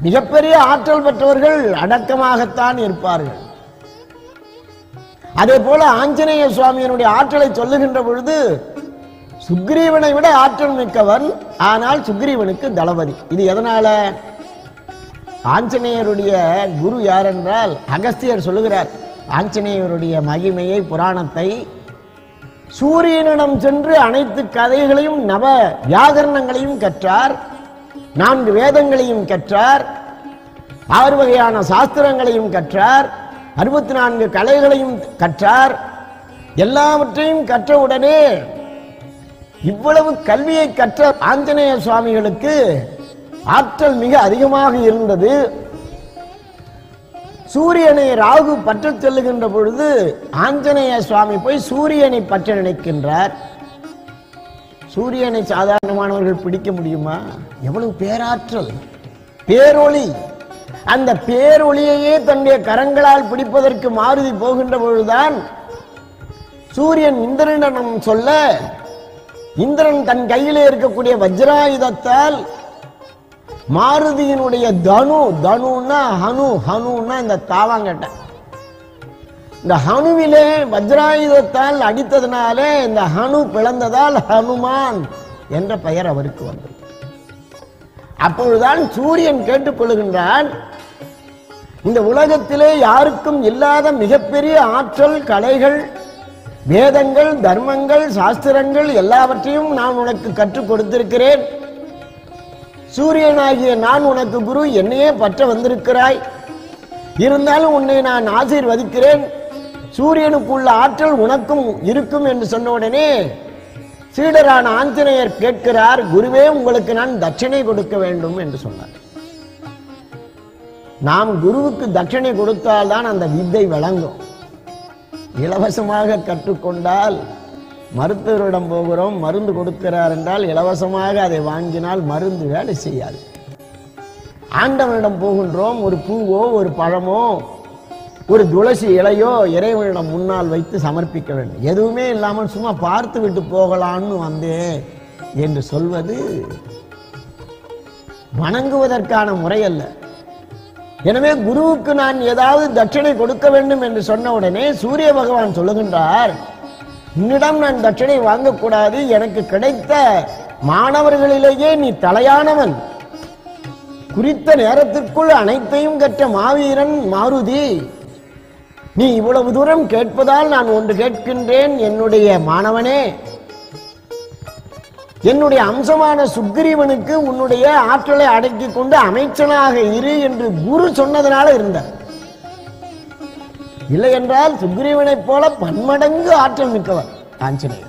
மிகப்பெரிய ஆற்றல் பெற்றவர்கள் அடக்கமாகத்தான் இருப்பார்கள் அதே போல ஆஞ்சநேய சுவாமியினுடைய ஆற்றலை சொல்லுகின்ற பொழுது சுக்ரீவனை விட ஆற்றல் மிக்கவன் ஆனால் சுக்ரீவனுக்கு தளபதி இது எதனால ஆஞ்சநேயருடைய குரு யார் என்றால் அகஸ்தியர் சொல்லுகிறார் ஆஞ்சநேயருடைய மகிமையை புராணத்தை சூரியனிடம் சென்று அனைத்து கதைகளையும் நவ வியாகரணங்களையும் கற்றார் நான்கு வேதங்களையும் கற்றார் ஆறு வகையான சாஸ்திரங்களையும் கற்றார் அறுபத்தி நான்கு கலைகளையும் கற்றார் எல்லாவற்றையும் கற்றவுடனே இவ்வளவு கல்வியை கற்ற ஆஞ்சநேய சுவாமிகளுக்கு ஆற்றல் மிக அதிகமாக இருந்தது சூரியனை ராகு பற்றச் செல்லுகின்ற பொழுது ஆஞ்சநேய சுவாமி போய் சூரியனை பற்ற நினைக்கின்றார் சூரியனை சாதாரணமானவர்கள் பிடிக்க முடியுமா எவ்வளவு பேராற்றல் பேரொளி அந்த பேரொளியையே தன்னுடைய கரங்களால் பிடிப்பதற்கு மாருதி போகின்ற பொழுதுதான் சூரியன் இந்திரனிடம் சொல்ல இந்திரன் தன் கையிலே இருக்கக்கூடிய வஜ்ராயுதத்தால் மாருதியினுடைய தனு தனுன்னா ஹனு ஹனுன்னா இந்த தாவாங்கட்டை இந்த ஹனுவிலே வஜ்ராயுதத்தால் அடித்ததினாலே இந்த ஹனு பிளந்ததால் ஹனுமான் என்ற பெயர் அவருக்கு வந்தது அப்பொழுதுதான் சூரியன் கேட்டுக்கொள்கின்றான் இந்த உலகத்திலே யாருக்கும் இல்லாத மிகப்பெரிய ஆற்றல் கலைகள் வேதங்கள் தர்மங்கள் சாஸ்திரங்கள் எல்லாவற்றையும் நான் உனக்கு கற்றுக் கொடுத்திருக்கிறேன் சூரியனாகிய நான் உனக்கு குரு என்னையே பற்ற வந்திருக்கிறாய் இருந்தாலும் உன்னை நான் ஆசீர்வதிக்கிறேன் சூரியனுக்குள்ள ஆற்றல் உனக்கும் இருக்கும் என்று சொன்ன உடனே சீடரான ஆஞ்சநேயர் கேட்கிறார் குருவே உங்களுக்கு நான் தட்சிணை கொடுக்க வேண்டும் என்று சொன்னார் நாம் குருவுக்கு தட்சிணை கொடுத்தால்தான் அந்த வித்தை விளங்கும் இலவசமாக கற்றுக்கொண்டால் மருத்துவரிடம் போகிறோம் மருந்து கொடுக்கிறார் என்றால் இலவசமாக அதை வாங்கினால் மருந்து வேலை செய்யாது ஆண்டவனிடம் போகின்றோம் ஒரு பூவோ ஒரு பழமோ ஒரு துளசி இலையோ இறைவனிடம் முன்னால் வைத்து சமர்ப்பிக்க வேண்டும் எதுவுமே இல்லாமல் சும்மா பார்த்து விட்டு போகலான்னு வந்தேன் என்று சொல்வது வணங்குவதற்கான முறை அல்ல எனவே குருவுக்கு நான் ஏதாவது தட்சணை கொடுக்க வேண்டும் என்று சொன்ன உடனே சூரிய பகவான் சொல்லுகின்றார் உன்னிடம் நான் தட்சணை வாங்கக்கூடாது எனக்கு கிடைத்த மாணவர்களிலேயே நீ தலையானவன் குறித்த நேரத்திற்குள் அனைத்தையும் கற்ற மாவீரன் மாருதி நீ இவ்வளவு தூரம் கேட்பதால் நான் ஒன்று கேட்கின்றேன் என்னுடைய மாணவனே என்னுடைய அம்சமான சுக்கிரீவனுக்கு உன்னுடைய ஆற்றலை அடக்கிக் கொண்டு அமைச்சனாக இரு என்று குரு சொன்னதனால இருந்தார் இல்லை என்றால் சுக்கிரீவனைப் போல பன்மடங்கு ஆற்றல் மிக்கவர் ஆஞ்சநேயர்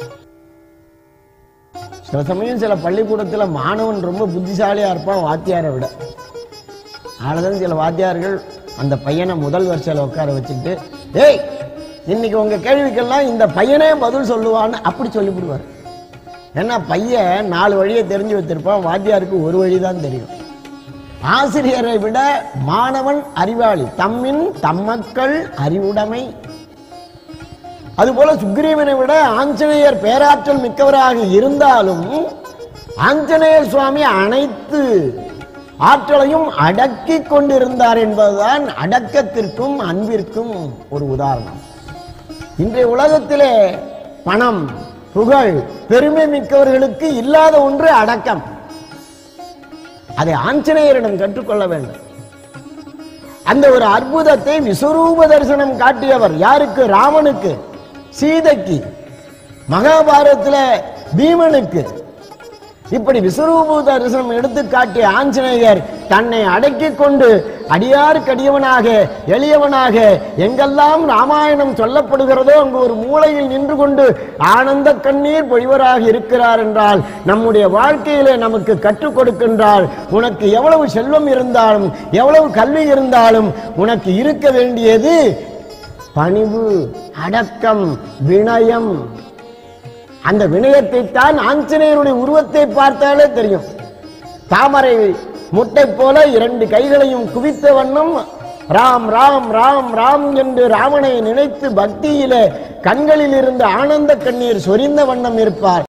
சில சமயம் சில பள்ளிக்கூடத்துல மாணவன் ரொம்ப புத்திசாலியா இருப்பான் வாத்தியாரை விட ஆனதான் சில வாத்தியார்கள் அந்த பையனை முதல் வரிசையில் உட்கார வச்சுக்கிட்டு ஏய் இன்னைக்கு உங்க கேள்விக்கெல்லாம் இந்த பையனே பதில் சொல்லுவான்னு அப்படி சொல்லிவிடுவார் ஏன்னா பையன் நாலு வழியை தெரிஞ்சு வச்சிருப்பான் வாத்தியாருக்கு ஒரு வழி தான் தெரியும் ஆசிரியரை விட மாணவன் அறிவாளி தம்மின் தம்மக்கள் அறிவுடைமை அதுபோல சுக்ரீவனை விட ஆஞ்சநேயர் பேராற்றல் மிக்கவராக இருந்தாலும் ஆஞ்சநேயர் சுவாமி அனைத்து ஆற்றலையும் அடக்கி கொண்டிருந்தார் என்பதுதான் அடக்கத்திற்கும் அன்பிற்கும் ஒரு உதாரணம் இன்றைய உலகத்திலே பணம் புகழ் பெருமை மிக்கவர்களுக்கு இல்லாத ஒன்று அடக்கம் அதை ஆஞ்சநேயரிடம் கற்றுக்கொள்ள வேண்டும் அந்த ஒரு அற்புதத்தை விஸ்வரூப தரிசனம் காட்டியவர் யாருக்கு ராமனுக்கு சீதைக்கு மகாபாரதத்துல பீமனுக்கு இப்படி விஸ்வரூப தரிசனம் எடுத்து காட்டிய ஆஞ்சநேயர் தன்னை அடக்கிக் கொண்டு அடியாருக்கடியவனாக எளியவனாக எங்கெல்லாம் ராமாயணம் சொல்லப்படுகிறதோ அங்கு ஒரு மூலையில் நின்று கொண்டு ஆனந்த கண்ணீர் பொழிவராக இருக்கிறார் என்றால் நம்முடைய வாழ்க்கையிலே நமக்கு கற்றுக் கொடுக்கின்றால் உனக்கு எவ்வளவு செல்வம் இருந்தாலும் எவ்வளவு கல்வி இருந்தாலும் உனக்கு இருக்க வேண்டியது பணிவு அடக்கம் வினயம் அந்த வினயத்தை தான் ஆஞ்சநேயருடைய உருவத்தை பார்த்தாலே தெரியும் தாமரை முட்டை போல இரண்டு கைகளையும் குவித்த வண்ணம் ராம் ராம் ராம் ராம் என்று ராமனை நினைத்து பக்தியிலே கண்களில் இருந்து ஆனந்த கண்ணீர் சொரிந்த வண்ணம் இருப்பார்